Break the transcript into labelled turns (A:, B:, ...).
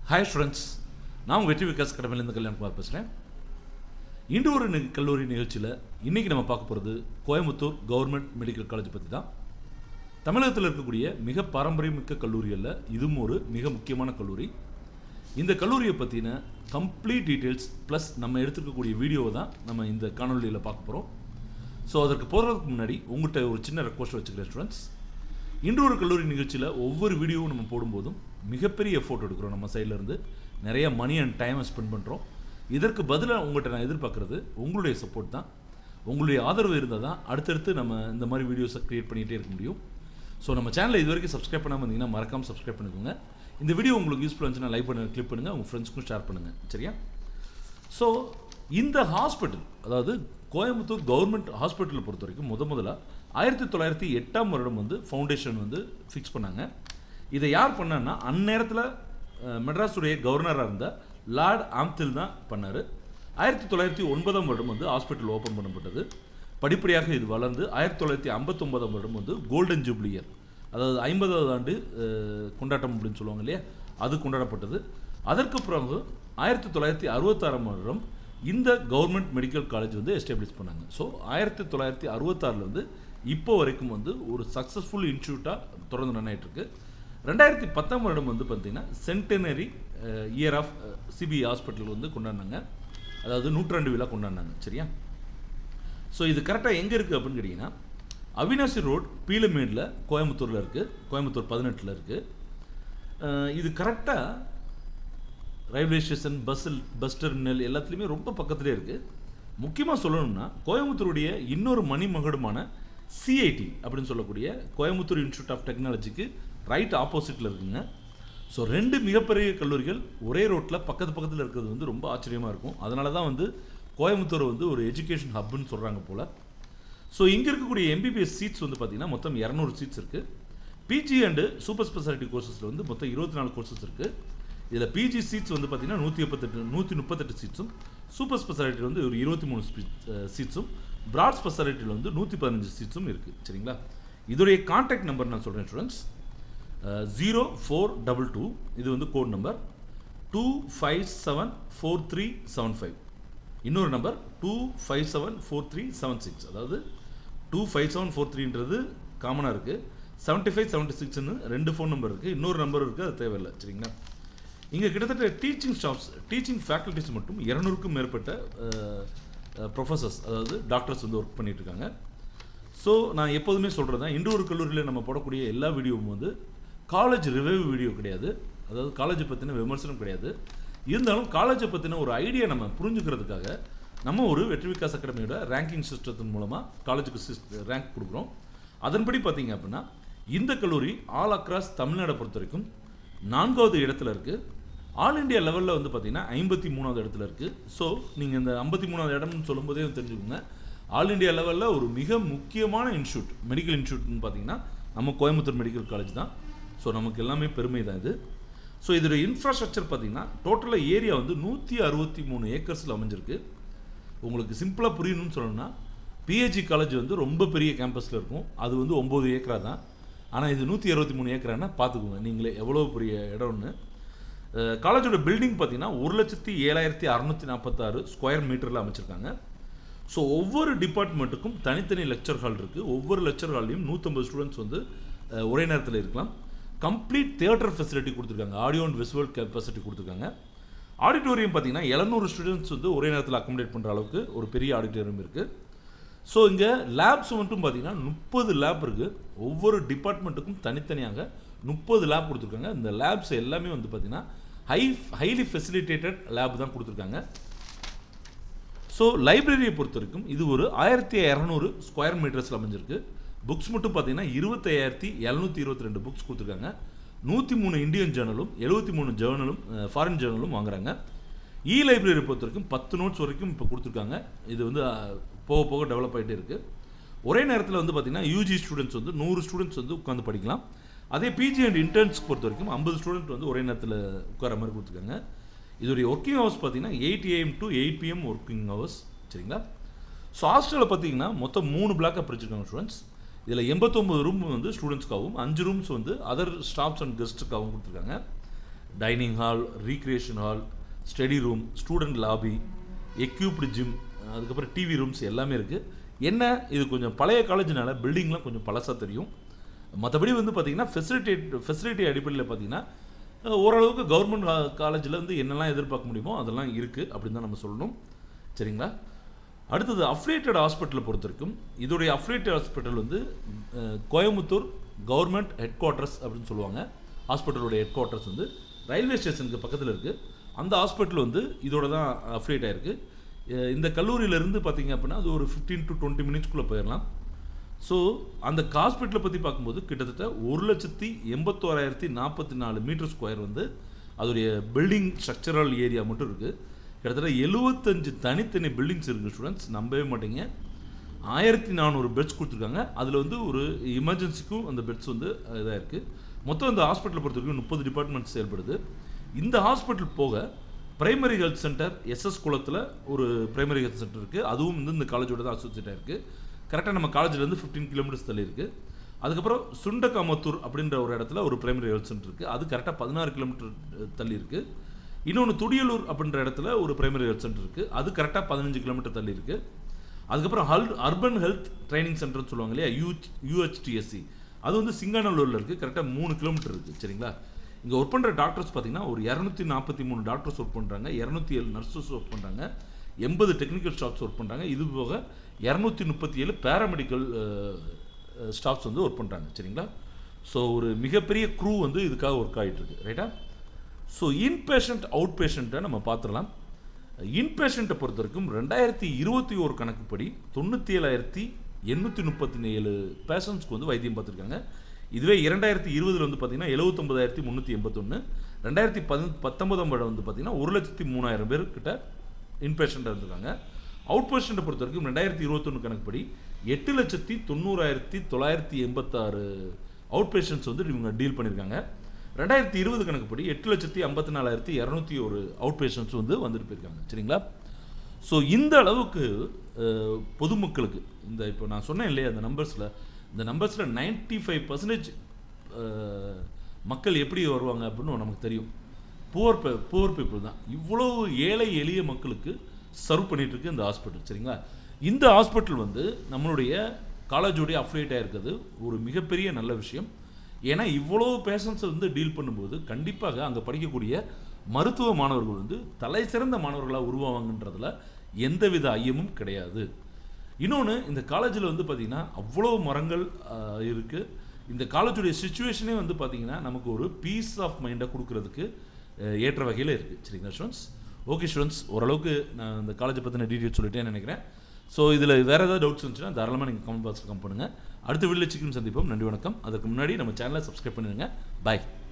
A: hi students நான் உங்கள் வெற்றி விகாஸ் கடமையிலேருந்து கல்யாண்குமார் பேசுகிறேன் இன்று ஒரு நி- கல்லூரி நிகழ்ச்சியில் இன்றைக்கி நம்ம பார்க்க போகிறது கோயம்புத்தூர் கவர்மெண்ட் மெடிக்கல் காலேஜ் பற்றி தான் தமிழகத்தில் இருக்கக்கூடிய மிக பாரம்பரியமிக்க கல்லூரிகளில் இதுவும் ஒரு மிக முக்கியமான கல்லூரி இந்த கல்லூரியை பற்றின கம்ப்ளீட் டீட்டெயில்ஸ் ப்ளஸ் நம்ம எடுத்துக்கக்கூடிய வீடியோவை தான் நம்ம இந்த காணொலியில் பார்க்க போகிறோம் ஸோ அதற்கு போகிறதுக்கு முன்னாடி உங்கள்கிட்ட ஒரு சின்ன ரெக்வஸ்ட் வச்சுக்கிறேன் ஸ்டூடெண்ட்ஸ் இன்று ஒரு கல்லூரி நிகழ்ச்சியில் ஒவ்வொரு வீடியோவும் நம்ம போடும்போதும் மிகப்பெரிய எஃபோர்ட் எடுக்கிறோம் நம்ம சைடுல இருந்து நிறைய மணி அண்ட் டைமை ஸ்பெண்ட் பண்ணுறோம் இதற்கு பதிலாக உங்கள்கிட்ட நான் எதிர்பார்க்குறது உங்களுடைய சப்போர்ட் தான் உங்களுடைய ஆதரவு இருந்தால் தான் அடுத்தடுத்து நம்ம இந்த மாதிரி வீடியோஸை க்ரியேட் பண்ணிகிட்டே இருக்க முடியும் ஸோ நம்ம சேனலை இது வரைக்கும் சப்ஸ்கிரைப் பண்ணாமல் இருந்தீங்கன்னா மறக்காமல் சப்ஸ்கிரைப் பண்ணிக்கோங்க இந்த வீடியோ உங்களுக்கு யூஸ்ஃபுல்லாக இருந்துச்சுன்னா லைக் பண்ணுங்க கிளிக் பண்ணுங்கள் உங்கள் ஃப்ரெண்ட்ஸ்க்கும் ஷேர் பண்ணுங்கள் சரியா ஸோ இந்த ஹாஸ்பிட்டல் அதாவது கோயம்புத்தூர் கவர்மெண்ட் ஹாஸ்பிட்டலை பொறுத்த வரைக்கும் முத முதல்ல ஆயிரத்தி தொள்ளாயிரத்தி எட்டாம் வருடம் வந்து ஃபவுண்டேஷன் வந்து ஃபிக்ஸ் பண்ணாங்க இதை யார் பண்ணான்னா அந்நேரத்தில் அஹ், மெட்ராஸுடைய கவர்னராக இருந்த லார்ட் ஆம்தில் தான் பண்ணார் ஆயிரத்தி தொள்ளாயிரத்தி ஒன்பதாம் வருடம் வந்து ஹாஸ்பிட்டல் ஓப்பன் பண்ணப்பட்டது படிப்படியாக இது வளர்ந்து ஆயிரத்தி தொள்ளாயிரத்தி ஐம்பத்தொன்பதாம் வருடம் வந்து கோல்டன் ஜூப்ளி இயர் அதாவது ஐம்பதாவது ஆண்டு அஹ், கொண்டாட்டம் அப்படின்னு சொல்லுவாங்க இல்லையா அது கொண்டாடப்பட்டது அதற்கு பிறகு ஆயிரத்தி தொள்ளாயிரத்தி அறுபத்தாறாம் வருடம் இந்த கவர்மெண்ட் மெடிக்கல் காலேஜ் வந்து எஸ்டாப்ளிஷ் பண்ணாங்க ஸோ ஆயிரத்தி தொள்ளாயிரத்தி அறுபத்தாறில் வந்து இப்போ வரைக்கும் வந்து ஒரு சக்ஸஸ்ஃபுல் இன்ஸ்டியூட்டாக தொடர்ந்து ரன் இருக்கு ரெண்டாயிரத்தி பத்தாம் வருடம் வந்து பார்த்தீங்கன்னா centenary year of CB hospital வந்து கொண்டாடினாங்க அதாவது நூற்றாண்டு விழா கொண்டாடினாங்க சரியா ஸோ இது கரெக்டாக எங்கே இருக்குது அப்படின்னு கேட்டிங்கன்னா அவினாசி ரோட் பீலமேடில் கோயம்புத்தூரில் இருக்குது கோயம்புத்தூர் பதினெட்டில் இருக்குது இது கரெக்டாக railway station bus bus terminal எல்லாத்துலேயுமே ரொம்ப பக்கத்துலேயே இருக்குது முக்கியமாக சொல்லணும்னா கோயம்புத்தூருடைய இன்னொரு மணிமகுடமான சிஐடி அப்படின்னு சொல்லக்கூடிய கோயம்புத்தூர் இன்ஸ்டியூட் ஆஃப் டெக்னாலஜிக்கு ரைட் ஆப்போசிட்டில் இருக்குங்க ஸோ ரெண்டு மிகப்பெரிய கல்லூரிகள் ஒரே ரோட்டில் பக்கத்து பக்கத்தில் இருக்கிறது வந்து ரொம்ப ஆச்சரியமாக இருக்கும் அதனால தான் வந்து கோயம்புத்தூர் வந்து ஒரு எஜுகேஷன் ஹப்னு சொல்கிறாங்க போல் ஸோ இங்கே இருக்கக்கூடிய எம்பிபிஎஸ் சீட்ஸ் வந்து பார்த்தீங்கன்னா மொத்தம் இரநூறு சீட்ஸ் இருக்குது பிஜி அண்டு சூப்பர் ஸ்பெஷாலிட்டி கோர்சஸில் வந்து மொத்தம் இருபத்தி நாலு கோர்சஸ் இருக்குது இதில் பிஜி சீட்ஸ் வந்து பார்த்தீங்கன்னா நூற்றி முப்பத்தெட்டு நூற்றி முப்பத்தெட்டு சீட்ஸும் சூப்பர் ஸ்பெஷாலிட்டி வந்து ஒரு இருபத்தி மூணு சீட்ஸும் பிராட் ஸ்பெஷாலிட்டியில் வந்து நூற்றி பதினஞ்சு சீட்ஸும் இருக்குது சரிங்களா இதோடைய கான்டாக்ட் நம்பர் நான் சொல்கிறேன் students zero four double two இது வந்து code number two five seven four three seven five இன்னொரு number two five seven four three seven six அதாவது டூ ஃபைவ் செவன் ஃபோர் த்ரீன்றது காமனாக இருக்குது செவன்ட்டி ஃபைவ் செவன்ட்டி சிக்ஸ்னு ரெண்டு ஃபோன் நம்பர் இருக்குது இன்னொரு நம்பர் இருக்குது அது தேவையில்லை சரிங்களா இங்கே கிட்டத்தட்ட டீச்சிங் ஸ்டாஃப்ஸ் டீச்சிங் ஃபேக்கல்ட்டிஸ் மட்டும் இரநூறுக்கும் மேற்பட்ட ப்ரொஃபஸர்ஸ் அதாவது டாக்டர்ஸ் வந்து ஒர்க் பண்ணிட்டு இருக்காங்க ஸோ நான் எப்போதுமே சொல்கிறது தான் இன்று ஒரு கல்லூரியில் நம்ம போடக்கூடிய எல்லா வீடியோவும் வந்து காலேஜ் ரிவைவ் வீடியோ கிடையாது அதாவது காலேஜை பற்றின விமர்சனம் கிடையாது இருந்தாலும் காலேஜை பற்றின ஒரு ஐடியா நம்ம புரிஞ்சுக்கிறதுக்காக நம்ம ஒரு வெற்றி விகாஸ் அகாடமியோட ரேங்கிங் சிஸ்டத்தின் மூலமாக காலேஜுக்கு சிஸ் ரேங்க் கொடுக்குறோம் அதன்படி பார்த்தீங்க அப்படின்னா இந்த கல்லூரி ஆல் அக்ராஸ் தமிழ்நாடை பொறுத்த வரைக்கும் நான்காவது இடத்துல இருக்குது ஆல் இந்தியா லெவலில் வந்து பார்த்தீங்கன்னா ஐம்பத்தி மூணாவது இடத்துல இருக்குது ஸோ நீங்கள் இந்த ஐம்பத்தி மூணாவது இடம்னு சொல்லும்போதே தெரிஞ்சுக்கோங்க ஆல் இந்தியா லெவலில் ஒரு மிக முக்கியமான இன்ஸ்டியூட் மெடிக்கல் இன்ஸ்டியூட்னு பார்த்தீங்கன்னா நம்ம கோயம்புத்தூர் மெடிக்கல் காலேஜ் தான் ஸோ நமக்கு எல்லாமே பெருமை தான் இது ஸோ இதோட இன்ஃப்ராஸ்ட்ரக்சர் பார்த்தீங்கன்னா டோட்டலாக ஏரியா வந்து நூற்றி அறுபத்தி மூணு ஏக்கர்ஸில் அமைஞ்சிருக்கு உங்களுக்கு சிம்பிளாக புரியணும்னு சொல்லணும்னா பிஹெச்சி காலேஜ் வந்து ரொம்ப பெரிய கேம்பஸில் இருக்கும் அது வந்து ஒம்பது ஏக்கரா தான் ஆனால் இது நூற்றி அறுபத்தி மூணு ஏக்கரானா பார்த்துக்கோங்க நீங்களே எவ்வளோ பெரிய இடம்னு அஹ் காலேஜோட பில்டிங் பார்த்தீங்கன்னா ஒரு லட்சத்தி ஏழாயிரத்தி அறநூற்றி நாற்பத்தாறு ஸ்கொயர் மீட்டரில் அமைச்சிருக்காங்க ஸோ ஒவ்வொரு டிபார்ட்மெண்ட்டுக்கும் தனித்தனி லெக்சர் ஹால் இருக்குது ஒவ்வொரு லெக்சர் ஹால்லையும் நூற்றம்பது ஸ்டூடெண்ட்ஸ் வந்து அஹ், ஒரே நேரத்தில் இருக்கலாம் கம்ப்ளீட் தியேட்டர் ஃபெசிலிட்டி கொடுத்துருக்காங்க audio and visual capacity auditorium ஆடிட்டோரியம் பார்த்தீங்கன்னா எழுநூறு ஸ்டூடெண்ட்ஸ் வந்து ஒரே நேரத்தில் அக்கமடேட் பண்ணுற அளவுக்கு ஒரு பெரிய ஆடிட்டோரியம் இருக்குது ஸோ இங்கே லேப்ஸ் மட்டும் பார்த்தீங்கன்னா முப்பது லேப் இருக்குது ஒவ்வொரு டிபார்ட்மெண்ட்டுக்கும் தனித்தனியாக முப்பது லேப் கொடுத்துருக்காங்க இந்த லேப்ஸ் எல்லாமே வந்து பார்த்தீங்கன்னா ஹை ஹைலி ஃபெசிலிட்டேட்டட் லேப் தான் கொடுத்துருக்காங்க ஸோ லைப்ரரியை பொறுத்த வரைக்கும் இது ஒரு ஆயிரத்தி இரநூறு ஸ்கொயர் மீட்டர்ஸில் அமைஞ்சிருக்கு புக்ஸ் மட்டும் பார்த்தீங்கன்னா இருபத்தையாயிரத்தி எழுநூற்றி இருபத்தி ரெண்டு புக்ஸ் கொடுத்துருக்காங்க நூற்றி மூணு இந்தியன் ஜேர்னலும் எழுபத்தி மூணு ஜேர்னலும் ஃபாரின் ஜேர்னலும் வாங்குறாங்க இ லைப்ரரி பொறுத்த வரைக்கும் பத்து நோட்ஸ் வரைக்கும் இப்போ கொடுத்துருக்காங்க இது வந்து அஹ், போக போக டெவலப் ஆகிட்டே இருக்குது ஒரே நேரத்தில் வந்து பார்த்தீங்கன்னா யூஜி ஸ்டூடெண்ட்ஸ் வந்து நூறு ஸ்டூடெண்ட்ஸ் வந்து உட்காந்து படிக்கலாம் அதே பிஜி அண்ட் இன்டர்ன்ஸ் பொறுத்த வரைக்கும் ஐம்பது ஸ்டூடெண்ட் வந்து ஒரே நேரத்தில் உட்கார மாதிரி கொடுத்துருக்காங்க இதோடைய ஒர்க்கிங் ஹவர்ஸ் பார்த்தீங்கன்னா eight AM to eight PM working hours சரிங்களா ஸோ ஹாஸ்டலில் பார்த்தீங்கன்னா மொத்தம் மூணு பிளாக்காக பிரிச்சிருக்காங்க ஸ்டூடெண்ட்ஸ் இதில் எண்பத்தொம்பது ரூம் வந்து ஸ்டூடெண்ட்ஸ்க்காகவும் அஞ்சு ரூம்ஸ் வந்து அதர் ஸ்டாஃப்ஸ் அண்ட் கெஸ்ட்டுக்காகவும் கொடுத்துருக்காங்க dining hall recreation hall study room student lobby equipped gym அதுக்கப்புறம் டிவி ரூம்ஸ் எல்லாமே இருக்குது என்ன இது கொஞ்சம் பழைய காலேஜ்னால பில்டிங்லாம் கொஞ்சம் பழசாக தெரியும் மற்றபடி வந்து பார்த்தீங்கன்னா ஃபெசிலிட்டி ஃபெசிலிட்டி அடிப்படையில் பார்த்தீங்கன்னா அஹ், ஓரளவுக்கு கவர்மெண்ட் காலேஜில் வந்து என்னெல்லாம் எதிர்பார்க்க முடியுமோ அதெல்லாம் இருக்குது அப்படின்னு தான் நம்ம சொல்லணும் சரிங்களா அடுத்தது அஃப்லேட்டட் ஹாஸ்பிட்டலை பொறுத்த வரைக்கும் இதோடைய அஃப்லேட்டட் ஹாஸ்பிட்டல் வந்து அஹ், கோயம்புத்தூர் கவர்மெண்ட் ஹெட் குவார்ட்டர்ஸ் அப்படின்னு சொல்லுவாங்க ஹாஸ்பிட்டலோட ஹெட் குவார்ட்டர்ஸ் வந்து ரயில்வே ஸ்டேஷனுக்கு பக்கத்தில் இருக்குது அந்த ஹாஸ்பிட்டல் வந்து இதோட தான் அஃப்லேட் ஆயிருக்கு அஹ், இந்த கல்லூரியிலேருந்து பார்த்தீங்க அப்படின்னா அது ஒரு ஃபிஃப்டீன் டு டுவெண்ட்டி மினிட்ஸ்க்குள்ளே போயிடலாம் ஸோ அந்த ஹாஸ்பிட்டலை பற்றி பார்க்கும்போது கிட்டத்தட்ட ஒரு லட்சத்தி எண்பத்தோராயிரத்தி நாற்பத்தி நாலு மீட்டர் ஸ்கொயர் வந்து அதோடைய பில்டிங் ஸ்ட்ரக்சரல் ஏரியா மட்டும் இருக்குது கிட்டத்தட்ட எழுபத்தஞ்சு தனித்தனி பில்டிங்ஸ் இருக்குது ஸ்டூடெண்ட்ஸ் நம்பவே மாட்டீங்க ஆயிரத்தி நானூறு பெட்ஸ் கொடுத்துருக்காங்க அதில் வந்து ஒரு எமர்ஜென்சிக்கும் அந்த பெட்ஸ் வந்து இதாக இருக்குது மொத்தம் இந்த ஹாஸ்பிட்டலை பொறுத்த வரைக்கும் முப்பது டிபார்ட்மெண்ட் செயல்படுது இந்த ஹாஸ்பிட்டல் போக பிரைமரி ஹெல்த் சென்டர் எஸ்எஸ் குளத்தில் ஒரு பிரைமரி ஹெல்த் சென்டர் இருக்குது அதுவும் வந்து இந்த காலேஜோட தான் அசோசியேட்டாக இருக்குது கரெக்டாக நம்ம காலேஜ்லேருந்து ஃபிஃப்டீன் கிலோமீட்டர்ஸ் தள்ளி இருக்குது அதுக்கப்புறம் சுண்டகாமத்தூர் அப்படின்ற ஒரு இடத்துல ஒரு பிரைமரி ஹெல்த் சென்டர் இருக்குது அது கரெக்டாக பதினாறு கிலோமீட்டர் தள்ளி இருக்குது இன்னொன்று துடியலூர் அப்படின்ற இடத்துல ஒரு பிரைமரி ஹெல்த் சென்டர் இருக்குது அது கரெக்டாக பதினஞ்சு கிலோமீட்டர் தள்ளி இருக்குது அதுக்கப்புறம் ஹல் அர்பன் ஹெல்த் ட்ரைனிங் சென்டர்னு சொல்லுவாங்க இல்லையா யூ யூஹெச்டிஎஸ்சி அது வந்து சிங்காநல்லூரில் இருக்குது கரெக்டாக மூணு கிலோமீட்டர் இருக்குது சரிங்களா இங்கே ஒர்க் பண்ணுற டாக்டர்ஸ் பார்த்தீங்கன்னா ஒரு இரநூத்தி நாற்பத்தி மூணு டாக்டர்ஸ் ஒர்க் பண்ணுறாங்க இரநூத்தி ஏழு நர்சஸ் ஒர்க் பண்ணுறாங்க எண்பது டெக்னிக்கல் ஸ்டாஃப்ஸ் ஒர்க் பண்ணுறாங்க இது போக இரநூத்தி முப்பத்தி ஏழு பேராமெடிக்கல் ஸ்டாஃப்ஸ் வந்து ஒர்க் பண்ணுறாங்க சரிங்களா ஸோ ஒரு மிகப்பெரிய க்ரூ வந்து இதுக்காக ஒர்க் ஆகிட்டு இருக்கு ரைட்டா ஸோ இன்பேஷண்ட் அவுட் பேஷண்ட்டை நம்ம பார்த்துடலாம் இன்பேஷண்ட்டை பொறுத்த வரைக்கும் ரெண்டாயிரத்தி இருபத்தி ஒரு கணக்குப்படி தொண்ணூற்றி ஏழாயிரத்தி எண்ணூற்றி முப்பத்தி ஏழு பேஷண்ட்ஸ்க்கு வந்து வைத்தியம் பார்த்துருக்காங்க இதுவே இரண்டாயிரத்தி இருபதில் வந்து பார்த்தீங்கன்னா எழுபத்தொம்பதாயிரத்தி முந்நூற்றி எண்பத்தொன்று ரெண்டாயிரத்தி பதி பத்தொன்பதாம் வருடம் வந்து பார்த்தீங்கன்னா ஒரு லட்சத்தி மூணாயிரம் பேர் கிட்ட இன்பேஷண்ட்டாக இருந்திருக்காங்க அவுட் பேஷண்ட்டை பொறுத்த வரைக்கும் ரெண்டாயிரத்தி இருபத்தொன்று கணக்குப்படி எட்டு லட்சத்தி தொண்ணூறாயிரத்தி தொள்ளாயிரத்தி எண்பத்தாறு அவுட் பேஷண்ட்ஸ் வந்து இவங்க டீல் பண்ணியிருக்காங்க ரெண்டாயிரத்தி இருபது கணக்குப்படி எட்டு லட்சத்தி ஐம்பத்தி நாலாயிரத்தி இரநூத்தி ஒரு அவுட் பேஷண்ட்ஸ் வந்து வந்துட்டு போயிருக்காங்க சரிங்களா ஸோ இந்த அளவுக்கு அஹ், பொதுமக்களுக்கு இந்த இப்போ நான் சொன்னேன் இல்லையா அந்த நம்பர்ஸில் இந்த நம்பர்ஸில் நைன்ட்டி ஃபைவ் பர்சன்டேஜ் மக்கள் எப்படி வருவாங்க அப்படின்னு நமக்கு தெரியும் புவர் புவர் பீப்புள் தான் இவ்வளோ ஏழை எளிய மக்களுக்கு சர்வ் பண்ணிட்டு இருக்கு இந்த ஹாஸ்பிட்டல் சரிங்களா இந்த ஹாஸ்பிட்டல் வந்து நம்மளுடைய காலேஜோடைய அஃபிலியேட் ஆயிருக்கிறது ஒரு மிகப்பெரிய நல்ல விஷயம் ஏன்னா இவ்வளோ பேஷண்ட்ஸை வந்து டீல் பண்ணும்போது கண்டிப்பாக அங்கே படிக்கக்கூடிய மருத்துவ மாணவர்கள் வந்து தலை சிறந்த மாணவர்களாக உருவாவாங்கன்றதுல எந்தவித ஐயமும் கிடையாது இன்னொன்று இந்த காலேஜில் வந்து பார்த்திங்கன்னா அவ்வளோ மரங்கள் ஆஹ், இருக்கு இந்த காலேஜுடைய சுச்சுவேஷனே வந்து பார்த்திங்கன்னா நமக்கு ஒரு பீஸ் ஆஃப் மைண்டை கொடுக்கறதுக்கு அஹ், ஏற்ற வகையில் இருக்குது சரிங்களா ஸ்டூடெண்ட்ஸ் ஓகே ஸ்டூடெண்ட்ஸ் ஓரளவுக்கு நான் இந்த காலேஜை பற்றின டீட்டெயில் சொல்லிட்டேன்னு நினைக்கிறேன் ஸோ இதில் வேறு ஏதாவது டவுட்ஸ் இருந்துச்சுன்னா தாராளமாக நீங்கள் கமெண்ட் பாக்ஸில் கம் பண்ணுங்கள் அடுத்த வீடியோ சிக்கன் சந்திப்போம் நன்றி வணக்கம் அதுக்கு முன்னாடி நம்ம சேனலை சப்ஸ்கிரைப் பண்ணிடுங்க பாய்